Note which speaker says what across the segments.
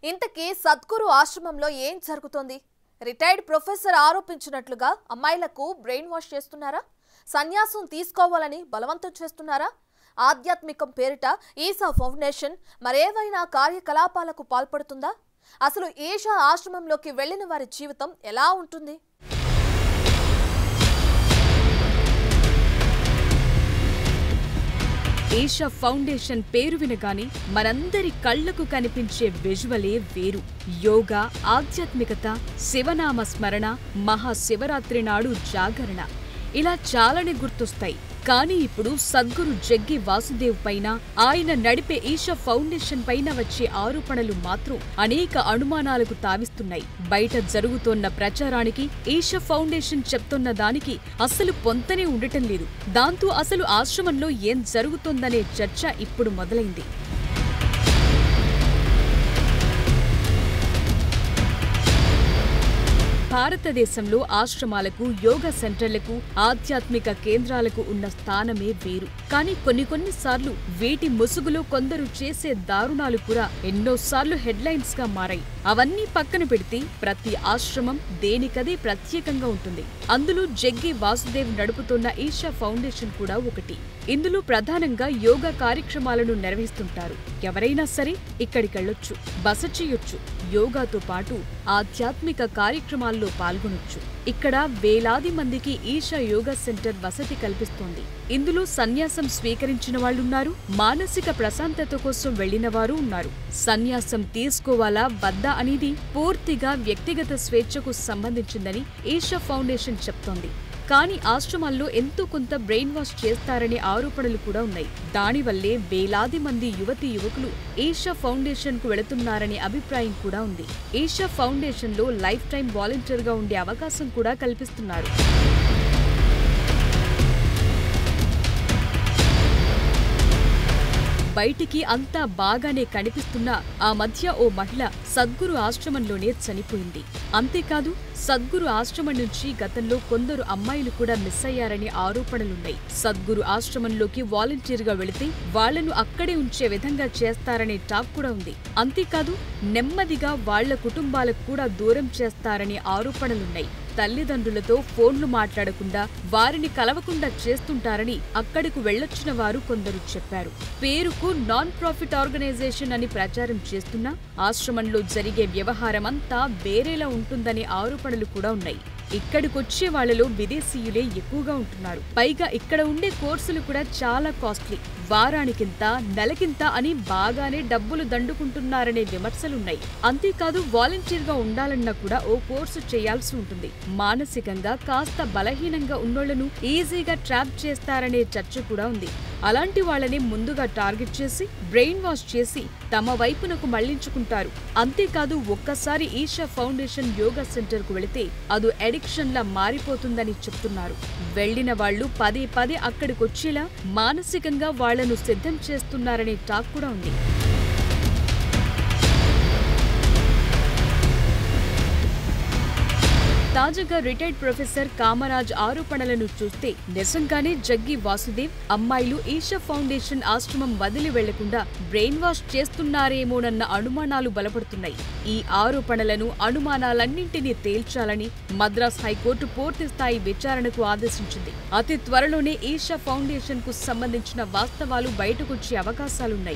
Speaker 1: ఇంతకీ సద్గురు ఆశ్రమంలో ఏం జరుగుతోంది రిటైర్డ్ ప్రొఫెసర్ ఆరోపించినట్లుగా అమ్మాయిలకు బ్రెయిన్ వాష్ చేస్తున్నారా సన్యాసం తీసుకోవాలని బలవంతం చేస్తున్నారా ఆధ్యాత్మికం పేరిట ఈసా ఫౌండేషన్ మరేవైనా కార్యకలాపాలకు పాల్పడుతుందా అసలు ఈషా ఆశ్రమంలోకి వెళ్లిన వారి జీవితం ఎలా ఉంటుంది
Speaker 2: ఏషా ఫౌండేషన్ పేరు వినగానే మనందరి కళ్లకు కనిపించే విజువలే వేరు యోగా ఆధ్యాత్మికత శివనామ స్మరణ మహాశివరాత్రి నాడు జాగరణ ఇలా చాలానే గుర్తొస్తాయి కానీ ఇప్పుడు సద్గురు జగ్గి వాసుదేవ్ పైన ఆయన నడిపే ఈషా ఫౌండేషన్ పైన వచ్చే ఆరోపణలు మాత్రం అనేక అనుమానాలకు తావిస్తున్నాయి బయట జరుగుతోన్న ప్రచారానికి ఈషా ఫౌండేషన్ చెప్తున్న దానికి అసలు పొంతనే ఉండటం లేదు దాంతో అసలు ఆశ్రమంలో ఏం జరుగుతోందనే చర్చ ఇప్పుడు మొదలైంది భారతదేశంలో ఆశ్రమాలకు యోగా సెంటర్లకు ఆధ్యాత్మిక కేంద్రాలకు ఉన్న స్థానమే వేరు కానీ కొన్ని కొన్నిసార్లు వీటి ముసుగులో కొందరు చేసే దారుణాలు కూడా ఎన్నోసార్లు హెడ్లైన్స్ గా మారాయి అవన్నీ పక్కన పెడితే ప్రతి ఆశ్రమం దేనికదే ప్రత్యేకంగా ఉంటుంది అందులో జగ్గి వాసుదేవ్ నడుపుతున్న ఈషా ఫౌండేషన్ కూడా ఒకటి ఇందులో ప్రధానంగా యోగా కార్యక్రమాలను నిర్వహిస్తుంటారు ఎవరైనా సరే ఇక్కడికెళ్ళొచ్చు బస చేయొచ్చు యోగాతో పాటు ఆధ్యాత్మిక కార్యక్రమాల్లో పాల్గొనొచ్చు ఇక్కడ వేలాది మందికి ఈషా యోగా సెంటర్ వసతి కల్పిస్తోంది ఇందులో సన్యాసం స్వీకరించిన వాళ్ళున్నారు మానసిక ప్రశాంతత కోసం వెళ్లిన వారు ఉన్నారు సన్యాసం తీసుకోవాలా వద్దా అనేది పూర్తిగా వ్యక్తిగత స్వేచ్ఛకు సంబంధించిందని ఈషా ఫౌండేషన్ చెప్తోంది కానీ ఆశ్రమాల్లో ఎంతో కొంత బ్రెయిన్ వాష్ చేస్తారనే ఆరోపణలు కూడా ఉన్నాయి దానివల్లే వేలాది మంది యువతి యువకులు ఏషా ఫౌండేషన్ కు వెళుతున్నారనే అభిప్రాయం కూడా ఉంది ఏషా ఫౌండేషన్ లో లైఫ్ టైం వాలంటీర్ గా ఉండే అవకాశం కూడా కల్పిస్తున్నారు బయటికి అంతా బాగానే కనిపిస్తున్నా ఆ మధ్య ఓ మహిళ సద్గురు ఆశ్రమంలోనే చనిపోయింది అంతేకాదు సద్గురు ఆశ్రమం నుంచి గతంలో కొందరు అమ్మాయిలు కూడా మిస్ అయ్యారనే ఆరోపణలున్నాయి సద్గురు ఆశ్రమంలోకి వాలంటీర్ గా వెళితే వాళ్లను అక్కడే ఉంచే విధంగా చేస్తారనే టాక్ కూడా ఉంది అంతేకాదు నెమ్మదిగా వాళ్ల కుటుంబాలకు కూడా దూరం చేస్తారనే ఆరోపణలున్నాయి తల్లిదండ్రులతో ఫోన్లు మాట్లాడకుండా వారిని కలవకుండా చేస్తుంటారని అక్కడకు వెళ్లొచ్చిన వారు కొందరు చెప్పారు పేరుకు నాన్ ప్రాఫిట్ ఆర్గనైజేషన్ అని ప్రచారం చేస్తున్నా ఆశ్రమంలో జరిగే వ్యవహారమంతా వేరేలా ఉంటుందనే ఆరోపణలు కూడా ఉన్నాయి ఇక్కడికొచ్చే వాళ్లలో విదేశీయులే ఎక్కువగా ఉంటున్నారు పైగా ఇక్కడ ఉండే కోర్సులు కూడా చాలా కాస్ట్లీ వారానికింత నెలకింత అని బాగానే డబ్బులు దండుకుంటున్నారనే విమర్శలున్నాయి అంతేకాదు వాలంటీర్ గా ఉండాలన్నా కూడా ఓ కోర్సు చేయాల్సి ఉంటుంది మానసికంగా కాస్త బలహీనంగా ఉన్నోళ్లను ఈజీగా ట్రాప్ చేస్తారనే చర్చ కూడా ఉంది అలాంటి వాళ్ళని ముందుగా టార్గెట్ చేసి బ్రెయిన్ వాష్ చేసి తమ వైపునకు మళ్లించుకుంటారు అంతేకాదు ఒక్కసారి ఈషా ఫౌండేషన్ యోగా సెంటర్ కు వెళితే అది అడిక్షన్ లా మారిపోతుందని చెప్తున్నారు వెళ్లిన వాళ్ళు పదే పదే అక్కడికొచ్చేలా మానసికంగా వాళ్లను సిద్ధం చేస్తున్నారనే టాక్ కూడా ఉంది తాజాగా రిటైర్డ్ ప్రొఫెసర్ కామరాజ్ ఆరోపణలను చూస్తే నిజంగానే జగ్గి వాసుదేవ్ అమ్మాయిలు ఈషా ఫౌండేషన్ ఆశ్రమం వదిలి వెళ్లకుండా బ్రెయిన్ వాష్ చేస్తున్నారేమోనన్న అనుమానాలు బలపడుతున్నాయి ఈ ఆరోపణలను అనుమానాలన్నింటినీ తేల్చాలని మద్రాస్ హైకోర్టు పూర్తి స్థాయి విచారణకు ఆదేశించింది అతి త్వరలోనే ఈషా ఫౌండేషన్ కు సంబంధించిన వాస్తవాలు బయటకొచ్చే అవకాశాలున్నాయి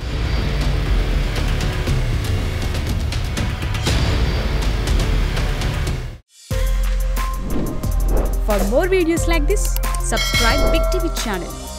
Speaker 2: For more videos like this, subscribe Big TV channel.